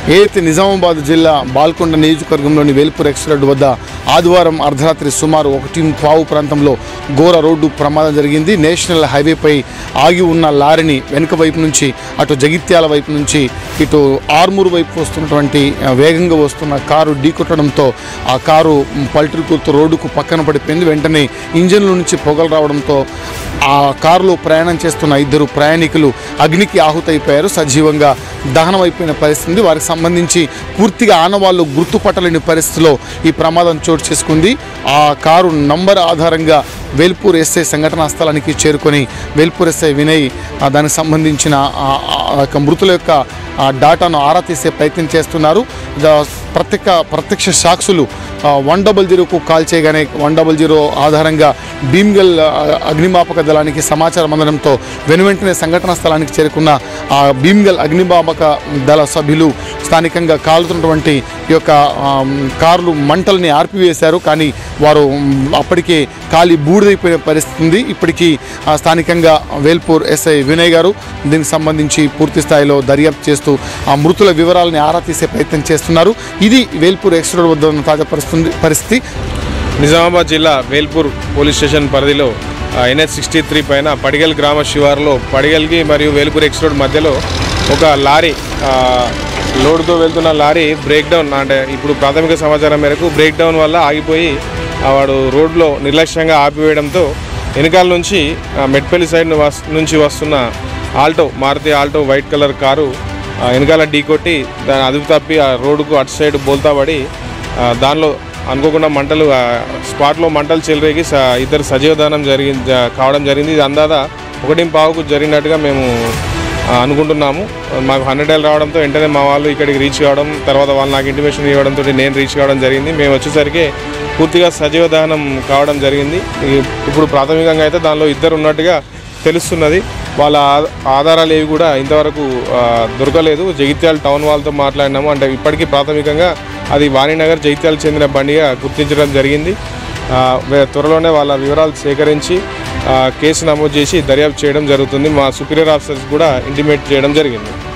ఏదైతే నిజామాబాద్ జిల్లా బాల్కొండ నియోజకవర్గంలోని వేల్పూర్ ఎక్స్ రోడ్డు వద్ద ఆదివారం అర్ధరాత్రి సుమారు ఒకటి పావు ప్రాంతంలో ఘోర రోడ్డు ప్రమాదం జరిగింది నేషనల్ హైవేపై ఆగి ఉన్న లారీని వెనుక వైపు నుంచి అటు జగిత్యాల వైపు నుంచి ఇటు ఆర్మూరు వైపు వస్తున్నటువంటి ఆ, వేగంగా వస్తున్న కారు ఢీకొట్టడంతో ఆ కారు పల్టరీ కూర్తు రోడ్డుకు పక్కన పడిపోయింది వెంటనే ఇంజన్ల నుంచి పొగలు రావడంతో ఆ కారులో ప్రయాణం చేస్తున్న ఇద్దరు ప్రయాణికులు అగ్నికి ఆహుతైపోయారు సజీవంగా దహనం అయిపోయిన పరిస్థితి ఉంది. వారికి సంబంధించి పూర్తిగా ఆనవాళ్ళు గుర్తుపట్టలేని పరిస్థితిలో ఈ ప్రమాదం చోటు చేసుకుంది ఆ కారు నంబర్ ఆధారంగా వేల్పూర్ ఎస్ఐ సంఘటనా స్థలానికి చేరుకొని వేల్పూర్ ఎస్ఐ వినయ్ ఆ దానికి సంబంధించిన ఆ- ఆ- ఆ యొక్క మృతుల యొక్క ఆ డాటాను ఆరా తీసే ప్రయత్నం చేస్తున్నారు ద- ప్రత్యక్ష ప్రత్యక్ష సాక్షులు వన్ డబల్ జీరోకు కాల్ చేయగానే వన్ డబల్ జీరో ఆధారంగా భీమ్గల్ ఆ, అగ్నిమాపక దళానికి సమాచారం అందడంతో వెనువెంటనే సంఘటనా స్థలానికి చేరుకున్న ఆ భీమ్గల్ అగ్నిమాపక దళ సభ్యులు స్థానికంగా కాలుతున్నటువంటి ఈ యొక్క ఆమ్, కార్లు మంటల్ని ఆర్పివేశారు కానీ వారు మ్, అప్పటికే కాలి బూడిదైపోయిన పరిస్థితి ఉంది ఇప్పటికీ ఆ, స్థానికంగా వేల్పూర్ ఎస్ఐ వినయ్ గారు దీనికి సంబంధించి పూర్తి స్థాయిలో దర్యాప్తు చేస్తూ ఆ మృతుల వివరాలని ఆరా తీసే ప్రయత్నం చేస్తున్నారు ఇది వేల్పూర్ ఎక్స్ రోడ్ వద్ద ఉన్న తాజా పరిస్థితి పరిస్థితి నిజామాబాద్ జిల్లా వేల్పూర్ పోలీస్ స్టేషన్ పరిధిలో ఎన్హెచ్ సిక్స్టీ త్రీ పైన పడిగల్ గ్రామ శివారులో పడిగల్కి మరియు వేల్పూర్ ఎక్స్ రోడ్ మధ్యలో ఒక లారీ ఆ, లోడ్తో వెళ్తున్న లారీ బ్రేక్ డౌన్ అంటే ఇప్పుడు ప్రాథమిక సమాచారం మేరకు బ్రేక్ డౌన్ వల్ల ఆగిపోయి ఆ, వాడు రోడ్లో నిర్లక్ష్యంగా ఆపివేయడంతో వెనకాల నుంచి ఆ, మెట్పల్లి సైడ్ ను వస్- నుంచి వస్తున్న Alto Maruti Alto white colour car ఆ, వెనకాల ఢీకొట్టి దాని అదుపు తప్పి ఆ రోడ్డుకు అటు సైడ్ బోల్తా పడి ఆ, దానిలో అనుకోకుండా మంటలు ఆ, స్పాట్లో మంటలు చెలరేగి స- ఇద్దరు సజీవదానం జరిగి జ- కావడం జరిగింది ఇది అందాద ఒకటి పావుకు జరిగినట్టుగా మేము ఆ, అనుకుంటున్నాము మాకు హండ్రెడ్ ఎల్ రావడంతో వెంటనే మా వాళ్ళు ఇక్కడికి రీచ్ కావడం తర్వాత వాళ్ళు నాకు ఇంటిమేషన్ ఇవ్వడంతో నేను రీచ్ కావడం జరిగింది మేము వచ్చేసరికి పూర్తిగా సజీవ దహనం కావడం జరిగింది ఈ- ఇప్పుడు ప్రాథమికంగా అయితే దానిలో ఇద్దరు ఉన్నట్టుగా తెలుస్తున్నది వాళ్ళ ఆ- ఆధారాలు ఏవి కూడా ఇంతవరకు ఆ, దొరకలేదు జగిత్యాల టౌన్ వాళ్ళతో మాట్లాడినాము అంటే ఇప్పటికీ ప్రాథమికంగా అది వాణినగర్ జగిత్యాల చెందిన బండిగా గుర్తించడం జరిగింది ఆ, వే- త్వరలోనే వాళ్ళ వివరాలు సేకరించి ఆ, కేసు నమోదు చేసి దర్యాప్తు చేయడం జరుగుతుంది మా సుపీరియర్ ఆఫీసర్స్ కూడా ఇంటిమేట్ చేయడం జరిగింది